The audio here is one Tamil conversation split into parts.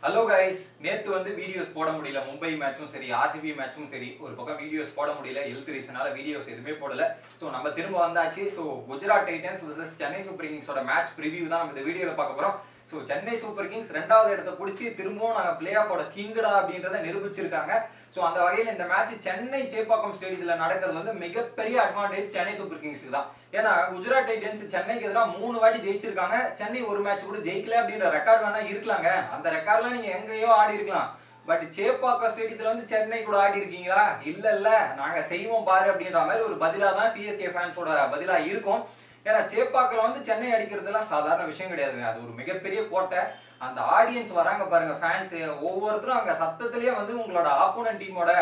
ஹலோ கைஸ் நேத்து வந்து வீடியோஸ் போட முடியல மும்பை மேட்சும் சரி ஆர்சிபி மேட்சும் சரி ஒரு பக்கம் வீடியோஸ் போட முடியல ஹெல்த் ரீசனால வீடியோஸ் எதுவுமே போடல ஸோ நம்ம திரும்ப வந்தாச்சு so Gujarat Titans vs Chennai Super கிங்ஸோட மேட்ச் ப்ரிவியூ தான் நம்ம இந்த வீடியோவில் பார்க்க போறோம் ஸோ சென்னை சூப்பர் கிங்ஸ் ரெண்டாவது இடத்த பிடிச்சி திரும்பவும் நாங்கள் பிளே ஆஃபோட கிங்கடா அப்படின்றத நிரூபிச்சிருக்காங்க ஸோ அந்த வகையில் இந்த மேட்ச் சென்னை சேப்பாக்கம் ஸ்டேடியத்தில் நடக்கிறது வந்து மிகப்பெரிய அட்வான்டேஜ் சென்னை சூப்பர் கிங்ஸுக்கு தான் ஏன்னா குஜராத் டைட்டன்ஸ் சென்னைக்கு எதிராக மூணு வாட்டி ஜெயிச்சிருக்காங்க சென்னை ஒரு மேட்ச் கூட ஜெயிக்கல அப்படின்ற ரெக்கார்ட் வேணா இருக்கலாங்க அந்த ரெக்கார்ட்லாம் நீங்க எங்கேயோ ஆடி இருக்கலாம் பட் சேப்பாக்கம் ஸ்டேடியத்துல வந்து சென்னை கூட ஆடி இருக்கீங்களா இல்ல இல்ல நாங்க செய்வோம் பாரு அப்படின்ற மாதிரி ஒரு பதிலா தான் சிஎஸ்கே ஃபேன்ஸோட பதிலா இருக்கும் ஏன்னா சேப்பாக்கில் வந்து சென்னை அடிக்கிறதுலாம் சாதாரண விஷயம் கிடையாதுங்க அது ஒரு மிகப்பெரிய கோட்டை அந்த ஆடியன்ஸ் வராங்க பாருங்க ஃபேன்ஸ் ஒவ்வொருத்தரும் அங்க சத்தத்திலேயே வந்து உங்களோட ஆப்போனன்ட் டீமோட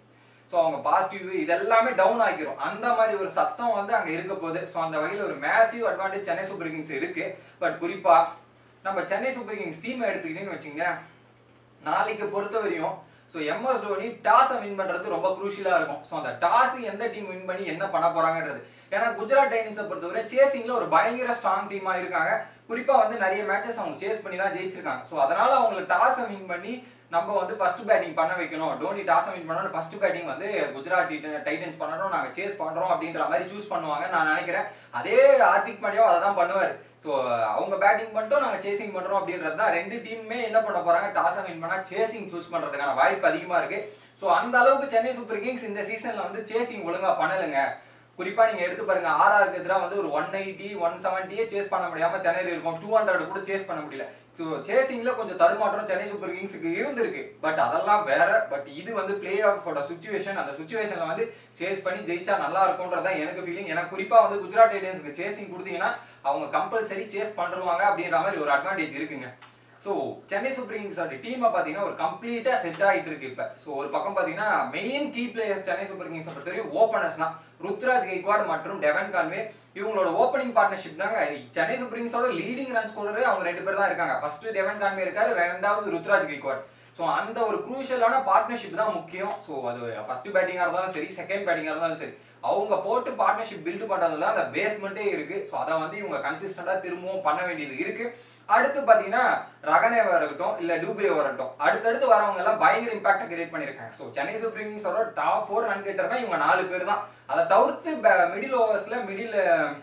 ஸோ அவங்க பாசிட்டிவ் இதெல்லாமே டவுன் ஆக்கிரும் அந்த மாதிரி ஒரு சத்தம் வந்து அங்கே இருக்க போகுது ஸோ அந்த வகையில் ஒரு massive advantage Chennai Super Kings இருக்கு பட் குறிப்பா நம்ம சென்னை சூப்பர் கிங்ஸ் டீமை எடுத்துக்கிட்டீங்கன்னு வச்சுங்க நாளைக்கு பொறுத்தவரையும் ஸோ எம்எஸ் தோனி டாஸை வின் பண்றது ரொம்ப குரூஷியலா இருக்கும் ஸோ அந்த டாஸ் எந்த டீம் வின் பண்ணி என்ன பண்ண போறாங்கன்றது ஏன்னா குஜராத் டைட்டன்ஸை பொறுத்தவரை சேசிங்ல ஒரு பயங்கர ஸ்ட்ராங் டீமா இருக்காங்க குறிப்பா வந்து நிறைய மேட்சஸ் அவங்க சேஸ் பண்ணி தான் ஜெயிச்சிருக்காங்க ஸோ அதனால அவங்களை டாஸை வின் பண்ணி நம்ம வந்து ஃபர்ஸ்ட் பேட்டிங் பண்ண வைக்கணும் டோனி டாஸ் வின் பண்ணணும் ஃபர்ஸ்ட் பேட்டிங் வந்து குஜராத் டைட்டன்ஸ் பண்ணணும் நாங்க சேஸ் பண்றோம் அப்படின்ற மாதிரி சூஸ் பண்ணுவாங்க நான் நினைக்கிறேன் அதே ஹார்திக் பாண்டியாவும் அதை தான் பண்ணுவார் ஸோ அவங்க பேட்டிங் பண்ணிட்டோம் நாங்க சேசிங் பண்றோம் அப்படின்றது தான் ரெண்டு டீமுமே என்ன பண்ண போறாங்க டாஸ் வின் பண்ணா சேசிங் சூஸ் பண்றதுக்கான வாய்ப்பு அதிகமா இருக்கு ஸோ அந்த அளவுக்கு சென்னை சூப்பர் கிங்ஸ் இந்த சீசன்ல வந்து சேசிங் ஒழுங்கா பண்ணலைங்க குறிப்பா நீங்க எடுத்து பாருங்க ஆர்ஆருக்கு எதிராக வந்து ஒரு ஒன் எயிட்டி ஒன் செவன்ட்டியே சேஸ் பண்ண முடியாம திணறி இருக்கும் டூ ஹண்ட்ரட் கூட சேஸ் பண்ண முடியல ஸோ சேசிங்ல கொஞ்சம் தடுமாற்றம் சென்னை சூப்பர் கிங்ஸுக்கு இருந்திருக்கு பட் அதெல்லாம் வேற பட் இது வந்து பிளே ஆஃபோட சுச்சுவேஷன் அந்த சுச்சுவேஷன்ல வந்து சேஸ் பண்ணி ஜெயிச்சா நல்லா இருக்கும்ன்றதான் எனக்கு ஃபீலிங் ஏன்னா குறிப்பா வந்து குஜராத் டைட்டன்ஸ்க்கு சேசிங் கொடுத்தீங்கன்னா அவங்க கம்பல்சரி சேஸ் பண்ணுவாங்க அப்படின்ற மாதிரி ஒரு அட்வான்டேஜ் இருக்குங்க ஸோ சென்னை சூப்பர் கிங்ஸோட டீமை பார்த்தீங்கன்னா ஒரு கம்ப்ளீட்டாக செட் ஆகிட்டு இருக்கு இப்போ ஸோ ஒரு பக்கம் பார்த்தீங்கன்னா main key players Chennai Super Kings பொறுத்தவரைக்கும் ஓப்பனர்ஸ் தான் ருத்ராஜ் கெய்க்வாட் மற்றும் டெவன் கான்வே இவங்களோட ஓப்பனிங் பார்ட்னர்ஷிப் தாங்க சென்னை சூப்பர் கிங்ஸோட லீடிங் ரன் ஸ்கோரர் அவங்க ரெண்டு பேர் தான் இருக்காங்க ஃபர்ஸ்ட் டெவன் கான்வே இருக்காரு ரெண்டாவது ருத்ராஜ் கெய்க்வாட் ஸோ அந்த ஒரு குரூஷியலான பார்ட்னர்ஷிப் தான் முக்கியம் ஸோ அது ஃபர்ஸ்ட் பேட்டிங்காக இருந்தாலும் சரி செகண்ட் பேட்டிங்காக இருந்தாலும் சரி அவங்க போட்டு பார்ட்னர்ஷிப் பில்டு பண்ணுறதுல அந்த பேஸ்மெண்ட்டே இருக்கு ஸோ அதை வந்து இவங்க கன்சிஸ்டண்டாக திரும்பவும் பண்ண வேண்டியது இருக்கு அடுத்து பார்த்தீங்கன்னா ரகனேவா இருக்கட்டும் இல்லை டூபே வரட்டும் அடுத்தடுத்து வரவங்க எல்லாம் பயங்கர இம்பாக்ட் கிரியேட் பண்ணியிருக்காங்க ஸோ சென்னை சூப்பர் கிங்ஸோட டாப் ஃபோர் ரன் கேட்டர் தான் இவங்க நாலு பேர் தான் அதை தவிர்த்து மிடில் ஓவர்ஸ்ல மிடில்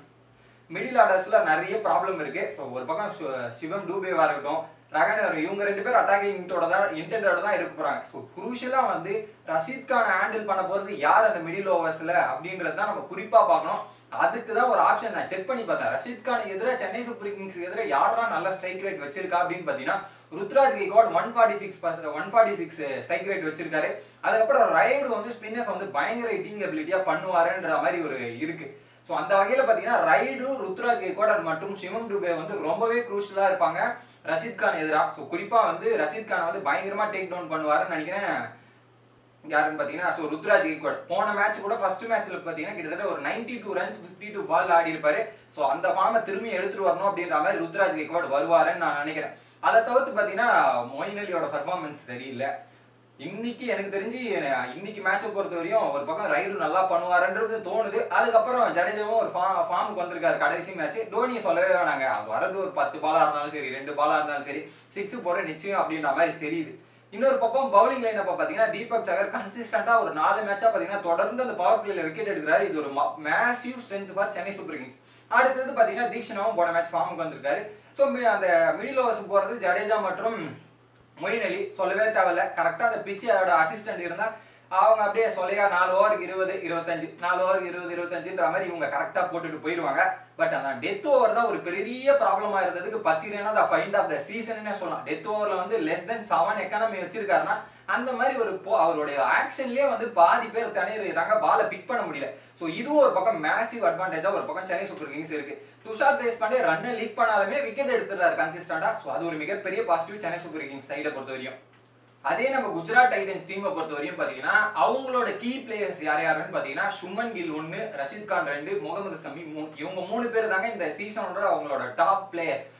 மிடில் ஆர்டர்ஸ்ல நிறைய ப்ராப்ளம் இருக்கு ஸோ ஒரு பக்கம் சு- சிவம் டூபேவா இருக்கட்டும் ரகனர் இவங்க ரெண்டு பேர் அட்டாக்கிங் இன்டோட தான் இன்டென்டோட தான் இருக்க போறாங்க ஸோ குரூஷியலா வந்து ரஷீத் கான் ஹேண்டில் பண்ண போறது யார் அந்த மிடில் ஓவர்ஸ்ல அப்படின்றது தான் நம்ம குறிப்பா பார்க்கணும் அதுக்கு தான் ஒரு ஆப்ஷன் நான் செக் பண்ணி பார்த்தேன் ரஷீத் கானுக்கு எதிராக சென்னை சூப்பர் கிங்ஸ் எதிராக யாரா நல்ல ஸ்ட்ரைக் ரேட் வச்சிருக்கா அப்படின்னு பார்த்தீங்கன்னா Ruturaj Gaikwad one forty six one forty six strike rate வச்சிருக்காரு அதுக்கப்புறம் ரைடு வந்து ஸ்பின்னர்ஸ் வந்து பயங்கர ஹிட்டிங் எபிலிட்டியா பண்ணுவாருன்ற மாதிரி ஒரு இருக்கு ஸோ அந்த வகையில் பார்த்தீங்கன்னா ரைடு ருத்ராஜ் கெய்க்வாட் மற்றும் சிவம் டுபே வந்து ரொம்பவே குரூஷியலாக இருப்பாங்க ரஷீத் கான் எதிராக ஸோ குறிப்பாக வந்து ரஷீத் கான் வந்து பயங்கரமாக டேக் டவுன் பண்ணுவாருன்னு நினைக்கிறேன் யாருன்னு பார்த்தீங்கன்னா ஸோ ருத்ராஜ் கெய்க்வாட் போன மேட்ச் கூட ஃபர்ஸ்ட் மேட்ச்ல பார்த்தீங்கன்னா கிட்டத்தட்ட ஒரு 92 two runs fifty two ball ஆடி இருப்பாரு ஸோ அந்த ஃபார்மை திரும்பி எடுத்துட்டு வரணும் அப்படின்ற மாதிரி ருத்ராஜ் கெய்க்வாட் வருவாருன்னு நான் நினைக்கிறேன் அதை தவிர்த்து பார்த்தீங்கன்னா மொயின் அலியோட பர்ஃபார்மன்ஸ் சரியில்லை இன்னைக்கு எனக்கு தெரிஞ்சு இன்னைக்கு மேட்சை பொறுத்த வரையும் ஒரு பக்கம் ரைடு நல்லா பண்ணுவாருன்றது தோணுது அதுக்கப்புறம் ஜடேஜாவும் ஒரு ஃபா ஃபார்முக்கு வந்திருக்காரு கடைசி மேட்ச் தோனியை சொல்லவே வேணாங்க அவர் வரது ஒரு பத்து பாலா இருந்தாலும் சரி ரெண்டு பாலா இருந்தாலும் சரி சிக்ஸ் போற நிச்சயம் அப்படின்ற மாதிரி தெரியுது இன்னொரு பக்கம் பவுலிங் லைன் அப்ப பாத்தீங்கன்னா தீபக் சகர் கன்சிஸ்டன்டா ஒரு நாலு மேட்சா பாத்தீங்கன்னா தொடர்ந்து அந்த பவர் பிளேல விக்கெட் எடுக்கிறாரு இது ஒரு massive strength for Chennai Super Kings அடுத்தது பாத்தீங்கன்னா தீக்ஷனாவும் போன மேட்ச் ஃபார்முக்கு வந்திருக்காரு ஸோ அந்த மிடில் ஓவர்ஸ் போறது ஜடேஜா மற்றும் மொயின் அலி சொல்லவே தேவையில்ல கரெக்டா அந்த பிச்சரோட அசிஸ்டன்ட் இருந்தா அவங்க அப்படியே சொல்லையா நாலு ஓவருக்கு இருபது இருபத்தஞ்சு நாலு ஓவருக்கு இருபது இருபத்தஞ்சுன்ற மாதிரி இவங்க கரெக்டா போட்டுட்டு போயிருவாங்க பட் அந்த டெத் ஓவர் தான் ஒரு பெரிய ப்ராப்ளமா இருந்ததுக்கு பத்திரனா த ஃபைண்ட் ஆஃப் த சீசன்னே சொல்லலாம் டெத் ஓவர்ல வந்து லெஸ் தென் செவன் எக்கானமி வச்சிருக்காருன்னா அந்த மாதிரி ஒரு போ- அவருடைய ஆக்ஷன்லயே வந்து பாதி பேர் திணறிடுறாங்க பாலை பிக் பண்ண முடியல ஸோ இதுவும் ஒரு பக்கம் மேசிவ் அட்வான்டேஜா ஒரு பக்கம் சென்னை சூப்பர் கிங்ஸ் இருக்கு துஷார் தேஷ்பாண்டே ரன்னை லீக் பண்ணாலுமே விக்கெட் எடுத்துறாரு கன்சிஸ்டண்டா ஸோ அது ஒரு மிகப்பெரிய பாசிட்டிவ் சென்னை சூப்பர் கிங்ஸ் சைடை பொறுத்த வரையும் அதே நம்ம குஜராத் டைட்டன்ஸ் டீமை பொறுத்த வரையும் பாத்தீங்கன்னா அவங்களோட கீ பிளேயர்ஸ் யார் யாருன்னு பாத்தீங்கன்னா சுமன் கில் ஒன்னு ரஷீத் கான் ரெண்டு முகமது சமி மூணு இவங்க மூணு பேர் தாங்க இந்த சீசனோட அவங்களோட டாப் பிளேயர்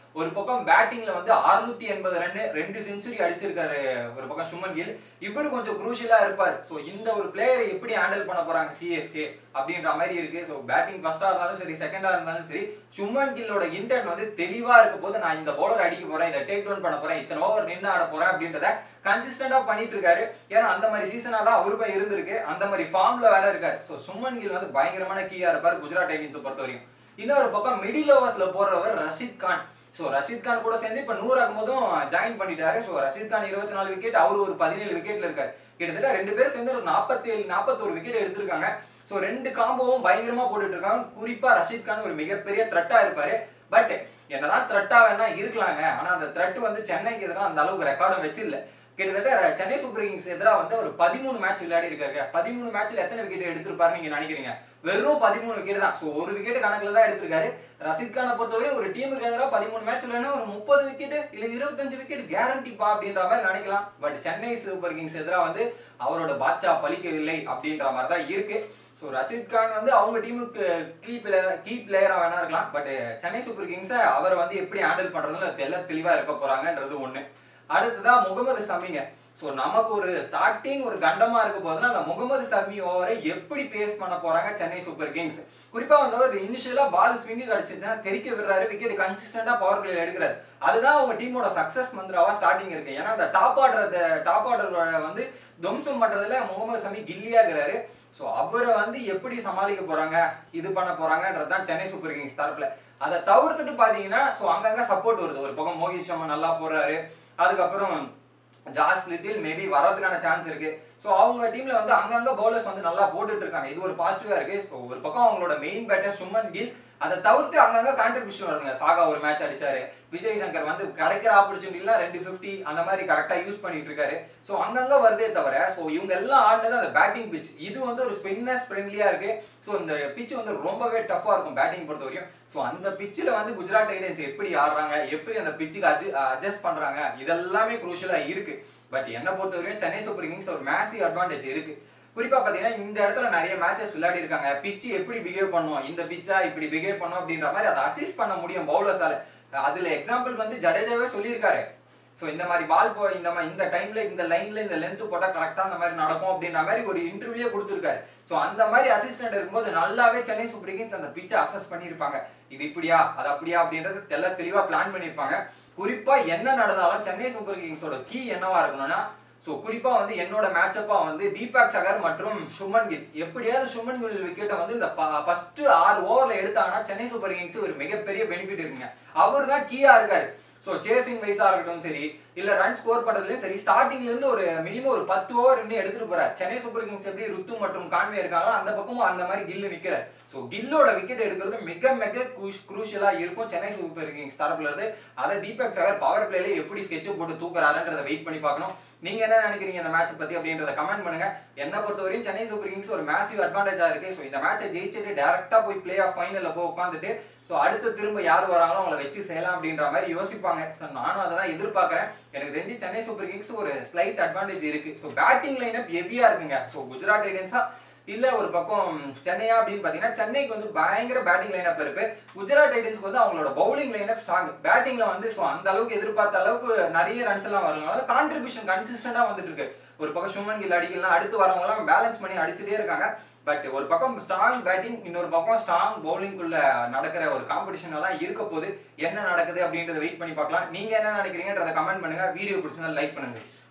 ஒரு பக்கம் பேட்டிங்ல வந்து அறுநூத்தி எண்பது ரன் ரெண்டு செஞ்சுரி அடிச்சிருக்காரு ஒரு பக்கம் சுமன் கில் இவரு கொஞ்சம் குரூஷியலா இருப்பார் ஸோ இந்த ஒரு பிளேயரை எப்படி ஹேண்டில் பண்ண போறாங்க சிஎஸ்கே அப்படின்ற மாதிரி இருக்கு ஸோ பேட்டிங் ஃபர்ஸ்டா இருந்தாலும் சரி செகண்டா இருந்தாலும் சரி சுமன் கில்லோட இன்டென்ட் வந்து தெளிவா இருக்க போது நான் இந்த பவுலர் அடிக்க போறேன் இதை டேக் டவுன் பண்ண போறேன் இத்தனை ஓவர் நின்று ஆட போறேன் அப்படின்றத கன்சிஸ்டன்டா பண்ணிட்டு இருக்காரு ஏன்னா அந்த மாதிரி சீசனா தான் அவருக்கும் இருந்திருக்கு அந்த மாதிரி ஃபார்ம்ல வேற இருக்காரு ஸோ சுமன் கில் வந்து பயங்கரமான கீயா இருப்பார் குஜராத் டைட்டன்ஸை பொறுத்த வரைக்கும் இன்னொரு பக்கம் மிடில் ஓவர்ஸ்ல போடுறவர் ரஷித் கான் ஸோ ரஷித் கான் கூட சேர்ந்து இப்போ நூறு ஆகும் போதும் ஜாயின் பண்ணிட்டாரு ஸோ ரஷித் கான் இருபத்தி நாலு விக்கெட் அவர் ஒரு பதினேழு விக்கெட்ல இருக்காரு கிட்டத்தட்ட ரெண்டு பேரும் சேர்ந்து ஒரு நாற்பத்தேழு நாற்பத்தோரு விக்கெட் எடுத்திருக்காங்க ஸோ ரெண்டு காம்போவும் பயங்கரமா போட்டுட்டு இருக்காங்க குறிப்பா ரஷித் கான் ஒரு மிகப்பெரிய த்ரெட்டா இருப்பாரு பட் என்னதான் த்ரெட்டா வேணா இருக்கலாங்க ஆனா அந்த த்ரெட் வந்து சென்னைக்கு எதிராக அந்த அளவுக்கு ரெக்கார்டும் வச்சில்ல கிட்டத்தட்ட சென்னை சூப்பர் கிங்ஸ் எதிராக வந்து ஒரு பதிமூணு மேட்ச் விளையாடி இருக்காரு பதிமூணு மேட்ச்ல எத்தனை விக்கெட் எடுத்திருப்பாரு நீங்க நினைக்கிறீங்க வெறும் பதிமூணு விக்கெட் தான் ஸோ ஒரு விக்கெட் கணக்குல தான் எடுத்திருக்காரு ரஷித் கானை பொறுத்தவரை ஒரு டீமுக்கு எதிராக பதிமூணு மேட்ச் விளையாடினா ஒரு முப்பது விக்கெட் இல்ல இருபத்தஞ்சு விக்கெட் கேரண்டிப்பா அப்படின்ற மாதிரி நினைக்கலாம் பட் சென்னை சூப்பர் கிங்ஸ் எதிராக வந்து அவரோட பாட்சா பலிக்கவில்லை அப்படின்ற மாதிரி தான் இருக்கு ஸோ ரஷித் கான் வந்து அவங்க டீமுக்கு கீ பிளேயர் கீ பிளேயரா வேணா இருக்கலாம் பட் சென்னை சூப்பர் கிங்ஸை அவரை வந்து எப்படி ஹேண்டில் பண்றதுல தெல்ல தெளிவா இருக்க போறாங்கன்றது ஒண்ணு அடுத்ததான் முகமது சமிங்க ஸோ நமக்கு ஒரு ஸ்டார்டிங் ஒரு கண்டமா இருக்க போதுன்னா அந்த முகமது சமி ஓவரை எப்படி பேஸ் பண்ண போறாங்க சென்னை சூப்பர் கிங்ஸ் குறிப்பா வந்து ஒரு இனிஷியலா பால் ஸ்விங்கு கிடைச்சிருந்தா தெரிக்க விடுறாரு விக்கெட் கன்சிஸ்டன்டா பவர் பிளேல எடுக்கிறாரு அதுதான் அவங்க டீமோட சக்சஸ் மந்திராவா ஸ்டார்டிங் இருக்கு ஏன்னா அந்த டாப் ஆர்டர் டாப் ஆர்டர் வந்து துவம்சம் பண்றதுல முகமது சமி கில்லியா இருக்கிறாரு ஸோ அவரை வந்து எப்படி சமாளிக்க போறாங்க இது பண்ண போறாங்கன்றது தான் சென்னை சூப்பர் கிங்ஸ் தரப்புல அதை தவிர்த்துட்டு பாத்தீங்கன்னா ஸோ அங்கங்க சப்போர்ட் வருது ஒரு பக்கம் மோகித் சர்மா நல்லா போடுறாரு அதுக்கப்புறம் ஜாஸ் லிட்டில் மேபி வர்றதுக்கான சான்ஸ் இருக்கு ஸோ அவங்க டீம்ல வந்து அங்கங்க பவுலர்ஸ் வந்து நல்லா போட்டுட்டு இருக்காங்க இது ஒரு பாசிட்டிவா இருக்கு ஸோ ஒரு பக்கம் அவங்களோட மெயின் பேட்டர் சுமன் கில் அதை தவிர்த்து அங்கங்க கான்ட்ரிபியூஷன் வருங்க சாகா ஒரு மேட்ச் அடிச்சாரு விஜய் சங்கர் வந்து கிடைக்கிற ஆப்பர்ச்சுனிட்டிலாம் ரெண்டு ஃபிஃப்டி அந்த மாதிரி கரெக்டா யூஸ் பண்ணிட்டு இருக்காரு ஸோ அங்கங்க வருதே தவிர ஸோ இவங்க எல்லாம் ஆடினது அந்த பேட்டிங் பிச் இது வந்து ஒரு ஸ்பின்னர்ஸ் ஃப்ரெண்ட்லியா இருக்கு ஸோ இந்த பிச் வந்து ரொம்பவே டஃபா இருக்கும் பேட்டிங் பொறுத்த வரைக்கும் ஸோ அந்த பிச்சில் வந்து குஜராத் டைட்டன்ஸ் எப்படி ஆடுறாங்க எப்படி அந்த பிச்சுக்கு அட்ஜ அட்ஜஸ்ட் பண்றாங்க இதெல்லாமே குரூஷியலா இருக்கு பட் என்ன பொறுத்த வரைக்கும் சென்னை சூப்பர் கிங்ஸ் ஒரு மேசிவ் அட்வான்டேஜ் இருக்கு குறிப்பா பாத்தீங்கன்னா இந்த இடத்துல நிறைய மேட்சஸ் விளையாடி இருக்காங்க பிச்சு எப்படி பிஹேவ் பண்ணும் இந்த பிச்சா இப்படி பிஹேவ் பண்ணும் அப்படின்ற மாதிரி அதை அசிஸ்ட் பண்ண முடியும் பவுலர்ஸால அதுல எக்ஸாம்பிள் வந்து ஜடேஜாவே சொல்லியிருக்காரு ஸோ இந்த மாதிரி பால் போ இந்த மாதிரி இந்த டைம்ல இந்த லைன்ல இந்த லென்த் போட்டா கரெக்டா அந்த மாதிரி நடக்கும் அப்படின்ற மாதிரி ஒரு இன்டர்வியூ கொடுத்துருக்காரு ஸோ அந்த மாதிரி அசிஸ்டன்ட் இருக்கும்போது நல்லாவே சென்னை சூப்பர் கிங்ஸ் அந்த பிச்சை அசஸ் பண்ணியிருப்பாங்க இது இப்படியா அது அப்படியா அப்படின்றது தெல்ல தெளிவா பிளான் பண்ணியிருப்பாங்க குறிப்பா என்ன நடந்தாலும் சென்னை சூப்பர் கிங்ஸோட கீ என்னவா இருக்கணும்னா ஸோ குறிப்பா வந்து என்னோட மேட்சப்பா வந்து தீபக் சகர் மற்றும் சுமன் கில் எப்படியாவது சுமன் கில் விக்கெட்டை வந்து இந்த ஃபர்ஸ்ட் ஆறு ஓவர்ல எடுத்தாங்கன்னா சென்னை சூப்பர் கிங்ஸ் ஒரு மிகப்பெரிய பெனிஃபிட் இருக்குங்க அவர் தான் கீயா இருக்காரு ஸோ சேசிங் வைஸா இருக்கட்டும் சரி இல்ல ரன் ஸ்கோர் பண்றதுலயும் சரி ஸ்டார்டிங்ல இருந்து ஒரு மினிமம் ஒரு பத்து ஓவர் இன்னும் எடுத்துட்டு போறாரு சென்னை சூப்பர் கிங்ஸ் எப்படி ருத்து மற்றும் கான்வே இருக்காங்களோ அந்த பக்கமும் அந்த மாதிரி கில்லு நிக்கிறார் ஸோ கில்லோட விக்கெட் எடுக்கிறது மிக மிக குரூஷியலா இருக்கும் சென்னை சூப்பர் கிங்ஸ் தரப்புல இருந்து அதை தீபக் சகர் பவர் பிளேல எப்படி ஸ்கெட்ச் போட்டு தூக்குறாருன்றதை வெயிட் பண்ணி பார்க்கணும் நீங்க என்ன நினைக்கிறீங்க இந்த மேட்ச் பத்தி அப்படின்றத கமெண்ட் பண்ணுங்க என்ன பொறுத்தவரையும் சென்னை சூப்பர் கிங்ஸ் ஒரு மேசிவ் அட்வான்டேஜா இருக்கு ஸோ இந்த மேட்சை ஜெயிச்சுட்டு டேரக்டா போய் பிளே ஆஃப் ஃபைனல்ல போய் உட்காந்துட்டு ஸோ அடுத்து திரும்ப யார் வராங்களோ அவங்கள வச்சு செய்யலாம் அப்படின்ற மாதிரி யோசிப்பாங்க ஸோ நானும் அதை தான் எதிர்பார்க்கறேன் எனக்கு தெரிஞ்சு சென்னை சூப்பர் கிங்ஸ் ஒரு ஸ்லைட் அட்வான்டேஜ் இருக்கு ஸோ பேட்டிங் லைனப் ஹெவியா இருக்குங்க ஸோ குஜராத் டைட்டன்ஸா இல்ல ஒரு பக்கம் சென்னையா அப்படின்னு பாத்தீங்கன்னா சென்னைக்கு வந்து பயங்கர பேட்டிங் லைனப் இருக்கு குஜராத் டைட்டன்ஸ்க்கு வந்து அவங்களோட பவுலிங் லைனப் ஸ்ட்ராங் பேட்டிங்ல வந்து ஸோ அந்த அளவுக்கு எதிர்பார்த்த அளவுக்கு நிறைய ரன்ஸ் எல்லாம் வரலாம் கான்ட்ரிபியூஷன் கன்சிஸ்டன்டா வந்துட்டு இருக்கு ஒரு பக்கம் சுமன் கில் அடிக்கலாம் அடுத்து வரவங்க எல்லாம் பேலன்ஸ் பண்ணி அடிச்சுட்டே இருக்காங்க பட் ஒரு பக்கம் ஸ்ட்ராங் பேட்டிங் இன்னொரு பக்கம் ஸ்ட்ராங் பவுலிங்குள்ள நடக்கிற ஒரு காம்படிஷன் தான் இருக்க போது என்ன நடக்குது அப்படின்றத வெயிட் பண்ணி பார்க்கலாம் நீங்க என்ன நினைக்கிறீங்கன்றத கமெண்ட் பண்ணுங்க வீடியோ பிடிச்சிருந்தா லைக் பண்ணுங்க